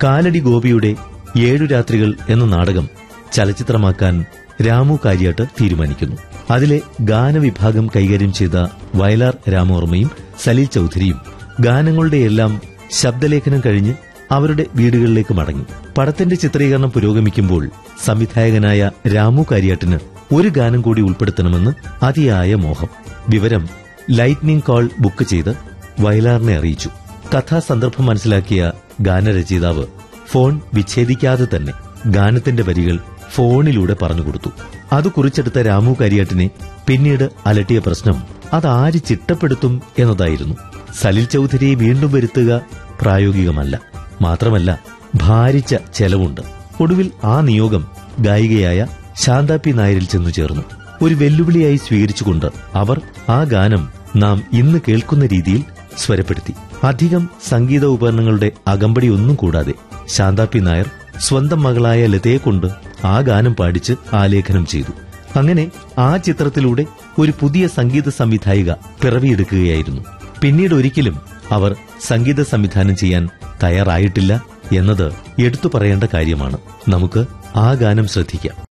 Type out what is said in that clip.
കാലടി ഗോപിയുടെ ഏഴു രാത്രികൾ എന്ന നാടകം ചലച്ചിത്രമാക്കാൻ രാമു കാര്യാട്ട് തീരുമാനിക്കുന്നു അതിലെ ഗാനവിഭാഗം കൈകാര്യം ചെയ്ത വയലാർ രാമവർമ്മയും സലീൽ ചൌധരിയും ഗാനങ്ങളുടെയെല്ലാം ശബ്ദലേഖനം കഴിഞ്ഞ് അവരുടെ വീടുകളിലേക്ക് മടങ്ങി പടത്തിന്റെ ചിത്രീകരണം പുരോഗമിക്കുമ്പോൾ സംവിധായകനായ രാമു കാര്യാട്ടിന് ഒരു ഗാനം കൂടി ഉൾപ്പെടുത്തണമെന്ന് അതിയായ മോഹം വിവരം ലൈറ്റ്നിംഗ് കോൾ ബുക്ക് ചെയ്ത് വയലാറിനെ അറിയിച്ചു കഥാസന്ദർഭം മനസ്സിലാക്കിയ ഗാനരചയിതാവ് ഫോൺ വിച്ഛേദിക്കാതെ തന്നെ ഗാനത്തിന്റെ വരികൾ ഫോണിലൂടെ പറഞ്ഞുകൊടുത്തു അത് കുറിച്ചെടുത്ത രാമു കരിയാട്ടിനെ പിന്നീട് അലട്ടിയ പ്രശ്നം അതാര് ചിട്ടപ്പെടുത്തും എന്നതായിരുന്നു സലിൽ ചൌധരിയെ വീണ്ടും വരുത്തുക പ്രായോഗികമല്ല മാത്രമല്ല ഭാരിച്ച ചെലവുണ്ട് ഒടുവിൽ ആ നിയോഗം ഗായികയായ ശാന്ത പി നായരിൽ ചെന്നു ചേർന്നു ഒരു വെല്ലുവിളിയായി സ്വീകരിച്ചുകൊണ്ട് അവർ ആ ഗാനം നാം ഇന്ന് കേൾക്കുന്ന രീതിയിൽ സ്വരപ്പെടുത്തി അധികം സംഗീത ഉപകരണങ്ങളുടെ അകമ്പടിയൊന്നും കൂടാതെ ശാന്ത പി നായർ സ്വന്തം മകളായ ലതയെ കൊണ്ട് ആ ഗാനം പാടിച്ച് ആലേഖനം ചെയ്തു അങ്ങനെ ആ ചിത്രത്തിലൂടെ ഒരു പുതിയ സംഗീത സംവിധായിക പിറവിയെടുക്കുകയായിരുന്നു പിന്നീട് ഒരിക്കലും അവർ സംഗീത സംവിധാനം ചെയ്യാൻ തയ്യാറായിട്ടില്ല എന്നത് എടുത്തു പറയേണ്ട കാര്യമാണ് നമുക്ക് ആ ഗാനം ശ്രദ്ധിക്കാം